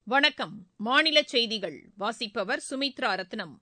வணக்கம் மாநில செய்திகள் வாசிப்பவர் சுமித்ரா ரத்னம்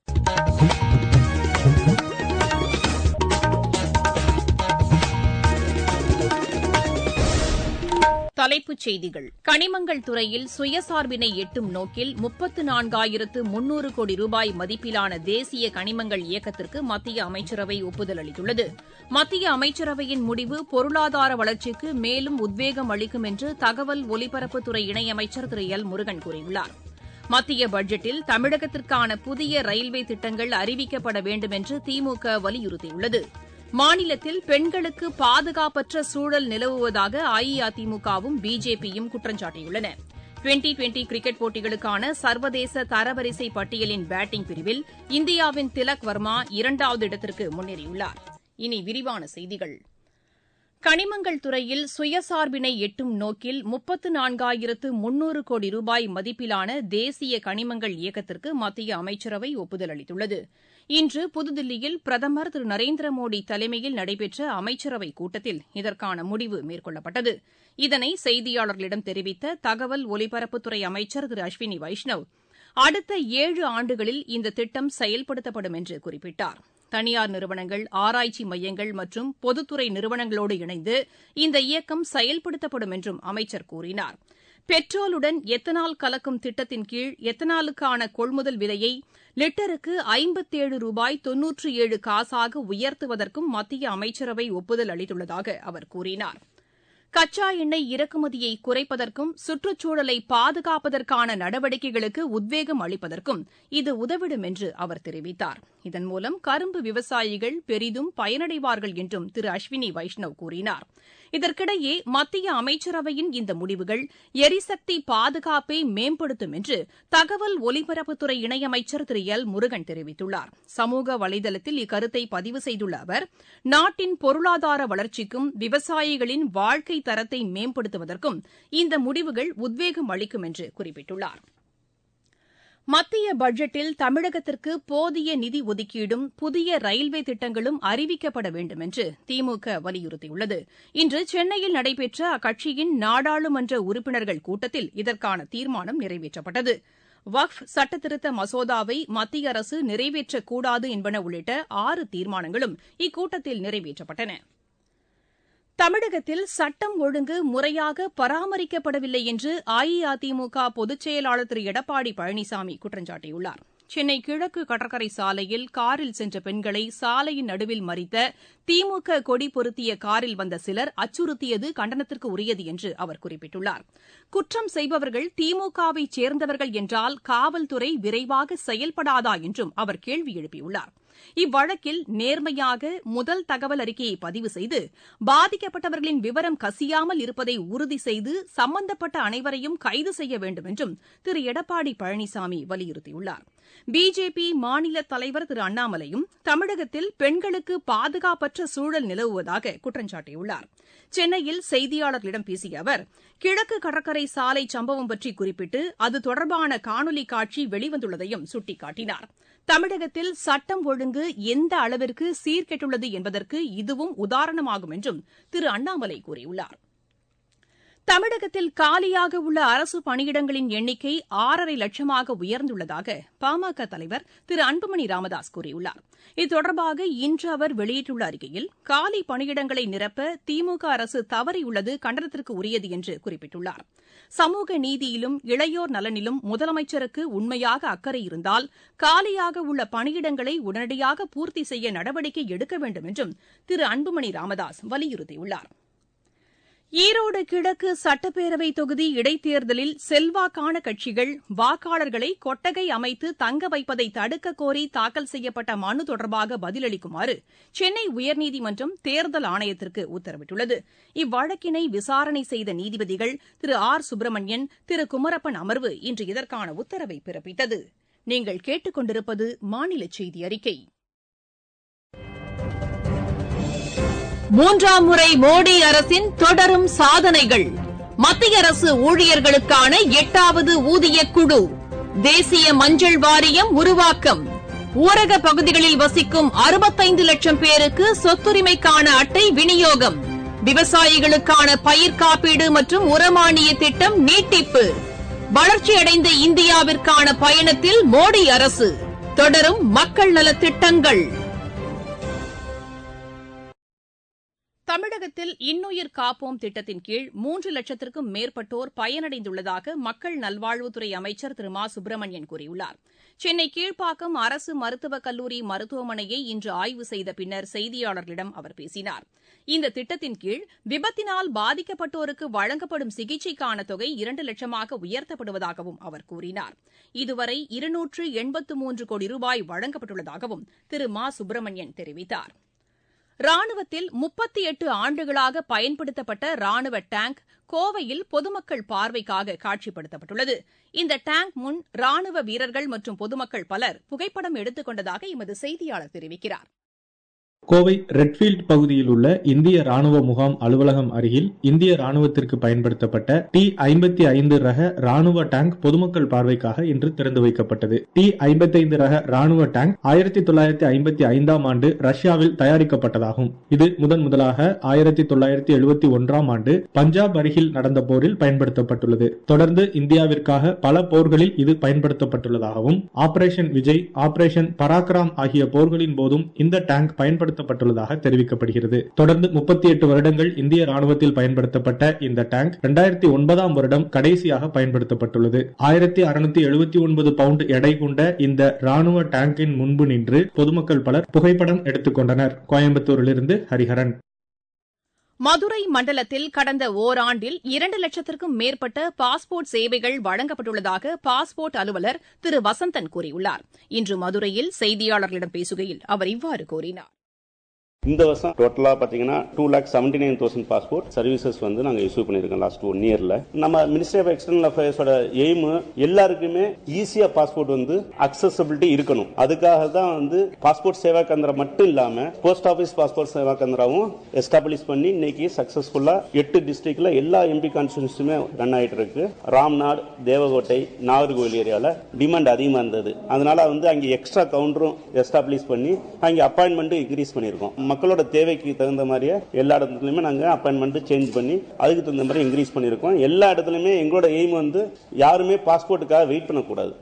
தலைப்புச் செய்திகள் கனிமங்கள் துறையில் சுயசார்பினை எட்டும் நோக்கில் முப்பத்து நான்காயிரத்து முன்னூறு கோடி ரூபாய் மதிப்பிலான தேசிய கனிமங்கள் இயக்கத்திற்கு மத்திய அமைச்சரவை ஒப்புதல் அளித்துள்ளது மத்திய அமைச்சரவையின் முடிவு பொருளாதார வளர்ச்சிக்கு மேலும் உத்வேகம் அளிக்கும் என்று தகவல் ஒலிபரப்புத்துறை இணையமைச்சர் திரு எல் முருகன் கூறியுள்ளார் மத்திய பட்ஜெட்டில் தமிழகத்திற்கான புதிய ரயில்வே திட்டங்கள் அறிவிக்கப்பட வேண்டும் என்று திமுக வலியுறுத்தியுள்ளது மாநிலத்தில் பெண்களுக்கு பாதுகாப்பற்ற சூழல் நிலவுவதாக அஇஅதிமுகவும் பிஜேபியும் குற்றம் சாட்டியுள்ளன டுவெண்டி டுவெண்டி கிரிக்கெட் போட்டிகளுக்கான சர்வதேச தரவரிசை பட்டியலின் பேட்டிங் பிரிவில் இந்தியாவின் திலக் வர்மா இரண்டாவது இடத்திற்கு முன்னேறியுள்ளார் இனி விரிவான செய்திகள் கனிமங்கள் துறையில் சுயசார்பினை எட்டும் நோக்கில் முப்பத்து நான்காயிரத்து முன்னூறு கோடி ரூபாய் மதிப்பிலான தேசிய கனிமங்கள் இயக்கத்திற்கு மத்திய அமைச்சரவை ஒப்புதல் அளித்துள்ளது இன்று புதுதில்லியில் பிரதமர் திரு நரேந்திர மோடி தலைமையில் நடைபெற்ற அமைச்சரவைக் கூட்டத்தில் இதற்கான முடிவு மேற்கொள்ளப்பட்டது இதனை செய்தியாளர்களிடம் தெரிவித்த தகவல் ஒலிபரப்புத்துறை அமைச்சர் திரு அஸ்வினி வைஷ்ணவ் அடுத்த ஏழு ஆண்டுகளில் இந்த திட்டம் செயல்படுத்தப்படும் என்று குறிப்பிட்டார் தனியார் நிறுவனங்கள் ஆராய்ச்சி மையங்கள் மற்றும் பொதுத்துறை நிறுவனங்களோடு இணைந்து இந்த இயக்கம் செயல்படுத்தப்படும் என்றும் அமைச்சர் கூறினார் பெட்ரோலுடன் எத்தனால் கலக்கும் திட்டத்தின் கீழ் எத்தனாலுக்கான கொள்முதல் விலையை லிட்டருக்கு ஐம்பத்தேழு ரூபாய் தொன்னூற்று ஏழு காசாக உயர்த்துவதற்கும் மத்திய அமைச்சரவை ஒப்புதல் அளித்துள்ளதாக அவர் கூறினார் கச்சா எண்ணெய் இறக்குமதியை குறைப்பதற்கும் சுற்றுச்சூழலை பாதுகாப்பதற்கான நடவடிக்கைகளுக்கு உத்வேகம் அளிப்பதற்கும் இது உதவிடும் என்று அவர் தெரிவித்தார் இதன் மூலம் கரும்பு விவசாயிகள் பெரிதும் பயனடைவார்கள் என்றும் திரு அஸ்வினி வைஷ்ணவ் கூறினார் இதற்கிடையே மத்திய அமைச்சரவையின் இந்த முடிவுகள் எரிசக்தி பாதுகாப்பை மேம்படுத்தும் என்று தகவல் ஒலிபரப்புத்துறை இணையமைச்சர் திரு எல் முருகன் தெரிவித்துள்ளார் சமூக வலைதளத்தில் இக்கருத்தை பதிவு செய்துள்ள அவர் நாட்டின் பொருளாதார வளர்ச்சிக்கும் விவசாயிகளின் வாழ்க்கை தரத்தை மேம்படுத்துவதற்கும் இந்த முடிவுகள் உத்வேகம் அளிக்கும் என்று குறிப்பிட்டுள்ளார் மத்திய பட்ஜெட்டில் தமிழகத்திற்கு போதிய நிதி ஒதுக்கீடும் புதிய ரயில்வே திட்டங்களும் அறிவிக்கப்பட வேண்டும் என்று திமுக வலியுறுத்தியுள்ளது இன்று சென்னையில் நடைபெற்ற அக்கட்சியின் நாடாளுமன்ற உறுப்பினர்கள் கூட்டத்தில் இதற்கான தீர்மானம் நிறைவேற்றப்பட்டது வக்ஃப் சட்டத்திருத்த மசோதாவை மத்திய அரசு நிறைவேற்றக்கூடாது என்பன உள்ளிட்ட ஆறு தீர்மானங்களும் இக்கூட்டத்தில் நிறைவேற்றப்பட்டன தமிழகத்தில் சட்டம் ஒழுங்கு முறையாக பராமரிக்கப்படவில்லை என்று அஇஅதிமுக பொதுச் செயலாளர் திரு எடப்பாடி பழனிசாமி குற்றம் சாட்டியுள்ளார் சென்னை கிழக்கு கடற்கரை சாலையில் காரில் சென்ற பெண்களை சாலையின் நடுவில் மறித்த திமுக கொடி பொருத்திய காரில் வந்த சிலர் அச்சுறுத்தியது கண்டனத்திற்கு உரியது என்று அவர் குறிப்பிட்டுள்ளார் குற்றம் செய்பவர்கள் திமுகவை சேர்ந்தவர்கள் என்றால் காவல்துறை விரைவாக செயல்படாதா என்றும் அவர் கேள்வி எழுப்பியுள்ளார் இவ்வழக்கில் நேர்மையாக முதல் தகவல் அறிக்கையை பதிவு செய்து பாதிக்கப்பட்டவர்களின் விவரம் கசியாமல் இருப்பதை உறுதி செய்து சம்பந்தப்பட்ட அனைவரையும் கைது செய்ய வேண்டும் என்றும் திரு எடப்பாடி பழனிசாமி வலியுறுத்தியுள்ளார் பிஜேபி மாநில தலைவர் திரு அண்ணாமலையும் தமிழகத்தில் பெண்களுக்கு பாதுகாப்பற்ற சூழல் நிலவுவதாக குற்றம் சாட்டியுள்ளார் சென்னையில் செய்தியாளர்களிடம் பேசிய அவர் கிழக்கு கடற்கரை சாலை சம்பவம் பற்றி குறிப்பிட்டு அது தொடர்பான காணொலி காட்சி வெளிவந்துள்ளதையும் சுட்டிக்காட்டினார் தமிழகத்தில் சட்டம் ஒழுங்கு எந்த அளவிற்கு சீர்கெட்டுள்ளது என்பதற்கு இதுவும் உதாரணமாகும் என்றும் திரு அண்ணாமலை கூறியுள்ளார் தமிழகத்தில் காலியாக உள்ள அரசு பணியிடங்களின் எண்ணிக்கை ஆறரை லட்சமாக உயர்ந்துள்ளதாக பாமக தலைவர் திரு அன்புமணி ராமதாஸ் கூறியுள்ளார் இது இன்று அவர் வெளியிட்டுள்ள அறிக்கையில் காலி பணியிடங்களை நிரப்ப திமுக அரசு தவறியுள்ளது கண்டனத்திற்கு உரியது என்று குறிப்பிட்டுள்ளார் சமூக நீதியிலும் இளையோர் நலனிலும் முதலமைச்சருக்கு உண்மையாக அக்கறை இருந்தால் காலியாக உள்ள பணியிடங்களை உடனடியாக பூர்த்தி செய்ய நடவடிக்கை எடுக்க வேண்டும் என்றும் திரு அன்புமணி ராமதாஸ் வலியுறுத்தியுள்ளார் ஈரோடு கிழக்கு சட்டப்பேரவை தொகுதி இடைத்தேர்தலில் செல்வாக்கான கட்சிகள் வாக்காளர்களை கொட்டகை அமைத்து தங்க வைப்பதை தடுக்க கோரி தாக்கல் செய்யப்பட்ட மனு தொடர்பாக பதிலளிக்குமாறு சென்னை உயர்நீதிமன்றம் தேர்தல் ஆணையத்திற்கு உத்தரவிட்டுள்ளது இவ்வழக்கினை விசாரணை செய்த நீதிபதிகள் திரு ஆர் சுப்பிரமணியன் திரு குமரப்பன் அமர்வு இன்று இதற்கான உத்தரவை பிறப்பித்தது நீங்கள் கேட்டுக் கொண்டிருப்பது மாநில செய்தி அறிக்கை மூன்றாம் முறை மோடி அரசின் தொடரும் சாதனைகள் மத்திய அரசு ஊழியர்களுக்கான எட்டாவது ஊதிய குழு தேசிய மஞ்சள் வாரியம் உருவாக்கம் ஊரக பகுதிகளில் வசிக்கும் அறுபத்தைந்து லட்சம் பேருக்கு சொத்துரிமைக்கான அட்டை விநியோகம் விவசாயிகளுக்கான பயிர் காப்பீடு மற்றும் உரமானிய திட்டம் நீட்டிப்பு வளர்ச்சியடைந்த இந்தியாவிற்கான பயணத்தில் மோடி அரசு தொடரும் மக்கள் நலத் திட்டங்கள் தமிழகத்தில் இன்னுயிர் காப்போம் திட்டத்தின் கீழ் மூன்று லட்சத்திற்கும் மேற்பட்டோர் பயனடைந்துள்ளதாக மக்கள் நல்வாழ்வுத்துறை அமைச்சர் திரு மா சுப்பிரமணியன் கூறியுள்ளார் சென்னை கீழ்ப்பாக்கம் அரசு மருத்துவக் கல்லூரி மருத்துவமனையை இன்று ஆய்வு செய்த பின்னர் செய்தியாளர்களிடம் அவர் பேசினார் இந்த திட்டத்தின் கீழ் விபத்தினால் பாதிக்கப்பட்டோருக்கு வழங்கப்படும் சிகிச்சைக்கான தொகை இரண்டு லட்சமாக உயர்த்தப்படுவதாகவும் அவர் கூறினார் இதுவரை இருநூற்று எண்பத்து மூன்று கோடி ரூபாய் வழங்கப்பட்டுள்ளதாகவும் திரு மா சுப்பிரமணியன் தெரிவித்தார் ராணுவத்தில் முப்பத்தி எட்டு ஆண்டுகளாக பயன்படுத்தப்பட்ட ராணுவ டேங்க் கோவையில் பொதுமக்கள் பார்வைக்காக காட்சிப்படுத்தப்பட்டுள்ளது இந்த டேங்க் முன் ராணுவ வீரர்கள் மற்றும் பொதுமக்கள் பலர் புகைப்படம் எடுத்துக் கொண்டதாக எமது செய்தியாளர் தெரிவிக்கிறார் கோவை ரெட்ஃபீல்ட் பகுதியில் உள்ள இந்திய ராணுவ முகாம் அலுவலகம் அருகில் இந்திய ராணுவத்திற்கு பயன்படுத்தப்பட்ட டி ஐம்பத்தி ஐந்து ரக ராணுவ டேங்க் பொதுமக்கள் பார்வைக்காக இன்று திறந்து வைக்கப்பட்டது டி ஐம்பத்தி ஐந்து ரக ராணுவ டேங்க் ஆயிரத்தி தொள்ளாயிரத்தி ஐம்பத்தி ஐந்தாம் ஆண்டு ரஷ்யாவில் தயாரிக்கப்பட்டதாகும் இது முதன் முதலாக ஆயிரத்தி தொள்ளாயிரத்தி எழுபத்தி ஒன்றாம் ஆண்டு பஞ்சாப் அருகில் நடந்த போரில் பயன்படுத்தப்பட்டுள்ளது தொடர்ந்து இந்தியாவிற்காக பல போர்களில் இது பயன்படுத்தப்பட்டுள்ளதாகவும் ஆபரேஷன் விஜய் ஆபரேஷன் பராக்ராம் ஆகிய போர்களின் போதும் இந்த டேங்க் பயன்படுத்த பயன்படுத்தப்பட்டுள்ளதாக தெரிவிக்கப்படுகிறது தொடர்ந்து முப்பத்தி எட்டு வருடங்கள் இந்திய ராணுவத்தில் பயன்படுத்தப்பட்ட இந்த டேங்க் இரண்டாயிரத்தி ஒன்பதாம் வருடம் கடைசியாக பயன்படுத்தப்பட்டுள்ளது ஆயிரத்தி அறுநூத்தி எழுபத்தி ஒன்பது பவுண்ட் எடை கொண்ட இந்த ராணுவ டேங்கின் முன்பு நின்று பொதுமக்கள் பலர் புகைப்படம் எடுத்துக் கொண்டனர் கோயம்புத்தூரிலிருந்து ஹரிஹரன் மதுரை மண்டலத்தில் கடந்த ஓராண்டில் இரண்டு லட்சத்திற்கும் மேற்பட்ட பாஸ்போர்ட் சேவைகள் வழங்கப்பட்டுள்ளதாக பாஸ்போர்ட் அலுவலர் திரு வசந்தன் கூறியுள்ளார் இன்று மதுரையில் செய்தியாளர்களிடம் பேசுகையில் அவர் இவ்வாறு கூறினார் இந்த வருஷம் டோட்டலாக பார்த்தீங்கன்னா two lakh seventy nine thousand passport services வந்து நாங்கள் இஷ்யூ பண்ணியிருக்கோம் லாஸ்ட் ஒன் இயரில் நம்ம மினிஸ்ட்ரி ஆஃப் எக்ஸ்டர்னல் அஃபேர்ஸோட எய்மு எல்லாருக்குமே ஈஸியாக பாஸ்போர்ட் வந்து அக்சசபிலிட்டி இருக்கணும் அதுக்காக தான் வந்து பாஸ்போர்ட் சேவா கேந்திரம் மட்டும் இல்லாமல் போஸ்ட் ஆஃபீஸ் பாஸ்போர்ட் சேவா கேந்திராவும் எஸ்டாப்ளிஷ் பண்ணி இன்னைக்கு சக்ஸஸ்ஃபுல்லாக எட்டு டிஸ்ட்ரிக்ட்ல எல்லா எம்பி கான்ஸ்டியூன்ஸுமே ரன் ஆகிட்டு இருக்கு ராம்நாடு தேவகோட்டை நாகர்கோவில் ஏரியாவில் டிமாண்ட் அதிகமாக இருந்தது அதனால வந்து அங்கே எக்ஸ்ட்ரா கவுண்டரும் எஸ்டாப்ளிஷ் பண்ணி அங்கே அப்பாயின்மெண்ட்டும் இன்க்ரீஸ் பண்ணியிருக்கோம் மக்களோட தேவைக்கு தகுந்த மாதிரியே எல்லா இடத்துலையுமே நாங்கள் அப்பாயின்மெண்ட் சேஞ்ச் பண்ணி அதுக்கு தகுந்த மாதிரி இன்க்ரீஸ் பண்ணியிருக்கோம் எல்லா இடத்துலையுமே எங்களோட எய்ம் வந்து யாருமே பாஸ்போர்ட்டுக்காக வெயிட் பண்ணக்கூடாது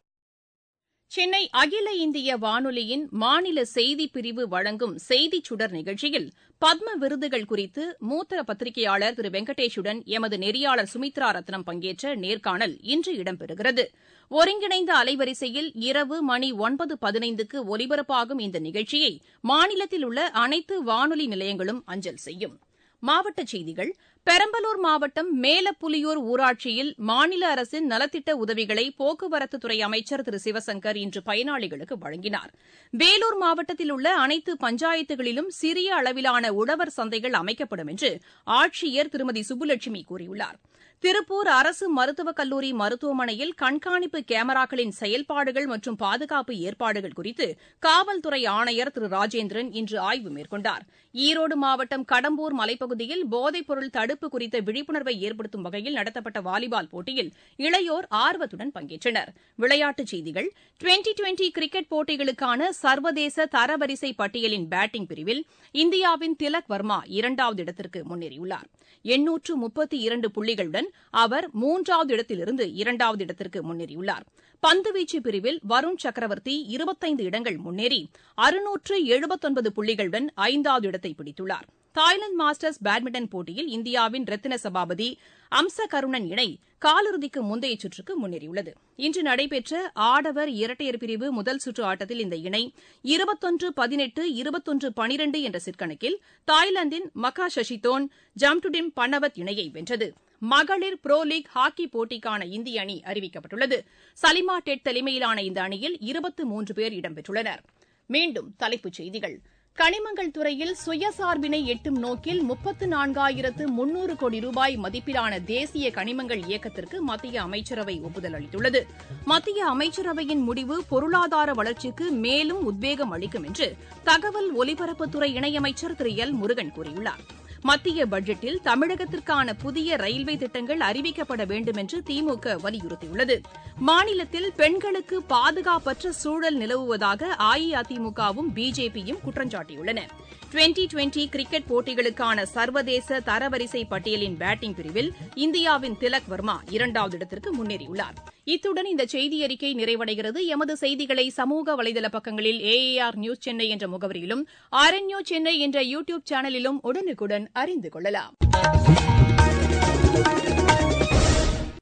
சென்னை அகில இந்திய வானொலியின் மாநில செய்தி பிரிவு வழங்கும் செய்திச் சுடர் நிகழ்ச்சியில் பத்ம விருதுகள் குறித்து மூத்த பத்திரிகையாளர் திரு வெங்கடேஷுடன் எமது நெறியாளர் சுமித்ரா ரத்னம் பங்கேற்ற நேர்காணல் இன்று இடம்பெறுகிறது ஒருங்கிணைந்த அலைவரிசையில் இரவு மணி ஒன்பது பதினைந்துக்கு ஒலிபரப்பாகும் இந்த நிகழ்ச்சியை மாநிலத்தில் உள்ள அனைத்து வானொலி நிலையங்களும் அஞ்சல் செய்யும் மாவட்டச் செய்திகள் பெரம்பலூர் மாவட்டம் மேலப்புலியூர் ஊராட்சியில் மாநில அரசின் நலத்திட்ட உதவிகளை போக்குவரத்துத்துறை அமைச்சர் திரு சிவசங்கர் இன்று பயனாளிகளுக்கு வழங்கினார் வேலூர் மாவட்டத்தில் உள்ள அனைத்து பஞ்சாயத்துகளிலும் சிறிய அளவிலான உழவர் சந்தைகள் அமைக்கப்படும் என்று ஆட்சியர் திருமதி சுப்புலட்சுமி கூறியுள்ளார் திருப்பூர் அரசு மருத்துவக் கல்லூரி மருத்துவமனையில் கண்காணிப்பு கேமராக்களின் செயல்பாடுகள் மற்றும் பாதுகாப்பு ஏற்பாடுகள் குறித்து காவல்துறை ஆணையர் திரு ராஜேந்திரன் இன்று ஆய்வு மேற்கொண்டார் ஈரோடு மாவட்டம் கடம்பூர் மலைப்பகுதியில் போதைப்பொருள் தடுப்பு குறித்த விழிப்புணர்வை ஏற்படுத்தும் வகையில் நடத்தப்பட்ட வாலிபால் போட்டியில் இளையோர் ஆர்வத்துடன் பங்கேற்றனர் விளையாட்டுச் செய்திகள் டுவெண்டி டுவெண்டி கிரிக்கெட் போட்டிகளுக்கான சர்வதேச தரவரிசை பட்டியலின் பேட்டிங் பிரிவில் இந்தியாவின் திலக் வர்மா இரண்டாவது இடத்திற்கு முன்னேறியுள்ளார் எண்ணூற்று முப்பத்தி இரண்டு புள்ளிகளுடன் அவர் மூன்றாவது இடத்திலிருந்து இரண்டாவது இடத்திற்கு முன்னேறியுள்ளார் பந்துவீச்சு பிரிவில் வருண் சக்கரவர்த்தி இருபத்தைந்து இடங்கள் முன்னேறி அறுநூற்று எழுபத்தொன்பது புள்ளிகளுடன் ஐந்தாவது இடத்தை பிடித்துள்ளார் தாய்லாந்து மாஸ்டர்ஸ் பேட்மிண்டன் போட்டியில் இந்தியாவின் ரத்தின சபாபதி அம்ச கருணன் இணை காலிறுதிக்கு முந்தைய சுற்றுக்கு முன்னேறியுள்ளது இன்று நடைபெற்ற ஆடவர் இரட்டையர் பிரிவு முதல் சுற்று ஆட்டத்தில் இந்த இணை இருபத்தொன்று பதினெட்டு இருபத்தொன்று பனிரெண்டு என்ற சிற்கணக்கில் தாய்லாந்தின் மக்கா சஷிதோன் ஜம்டுடிம் பன்னவத் இணையை வென்றது மகளிர் புரோ லீக் ஹாக்கி போட்டிக்கான இந்திய அணி அறிவிக்கப்பட்டுள்ளது சலிமா டெட் தலைமையிலான இந்த அணியில் இருபத்து மூன்று பேர் இடம்பெற்றுள்ளனர் மீண்டும் தலைப்புச் செய்திகள் கனிமங்கள் துறையில் சுயசார்பினை எட்டும் நோக்கில் முப்பத்து நான்காயிரத்து முன்னூறு கோடி ரூபாய் மதிப்பிலான தேசிய கனிமங்கள் இயக்கத்திற்கு மத்திய அமைச்சரவை ஒப்புதல் அளித்துள்ளது மத்திய அமைச்சரவையின் முடிவு பொருளாதார வளர்ச்சிக்கு மேலும் உத்வேகம் அளிக்கும் என்று தகவல் ஒலிபரப்புத்துறை இணையமைச்சர் திரு எல் முருகன் கூறியுள்ளார் மத்திய பட்ஜெட்டில் தமிழகத்திற்கான புதிய ரயில்வே திட்டங்கள் அறிவிக்கப்பட வேண்டும் என்று திமுக வலியுறுத்தியுள்ளது மாநிலத்தில் பெண்களுக்கு பாதுகாப்பற்ற சூழல் நிலவுவதாக அஇஅதிமுகவும் பிஜேபியும் குற்றம் சாட்டியுள்ளன டுவெண்டி டுவெண்டி கிரிக்கெட் போட்டிகளுக்கான சர்வதேச தரவரிசை பட்டியலின் பேட்டிங் பிரிவில் இந்தியாவின் திலக் வர்மா இரண்டாவது இடத்திற்கு முன்னேறியுள்ளார் இத்துடன் இந்த செய்தியறிக்கை நிறைவடைகிறது எமது செய்திகளை சமூக வலைதள பக்கங்களில் ஏஏஆர் நியூஸ் சென்னை என்ற முகவரியிலும் ஆர் என் நியூஸ் சென்னை என்ற யூ டியூப் சேனலிலும் உடனுக்குடன் அறிந்து கொள்ளலாம்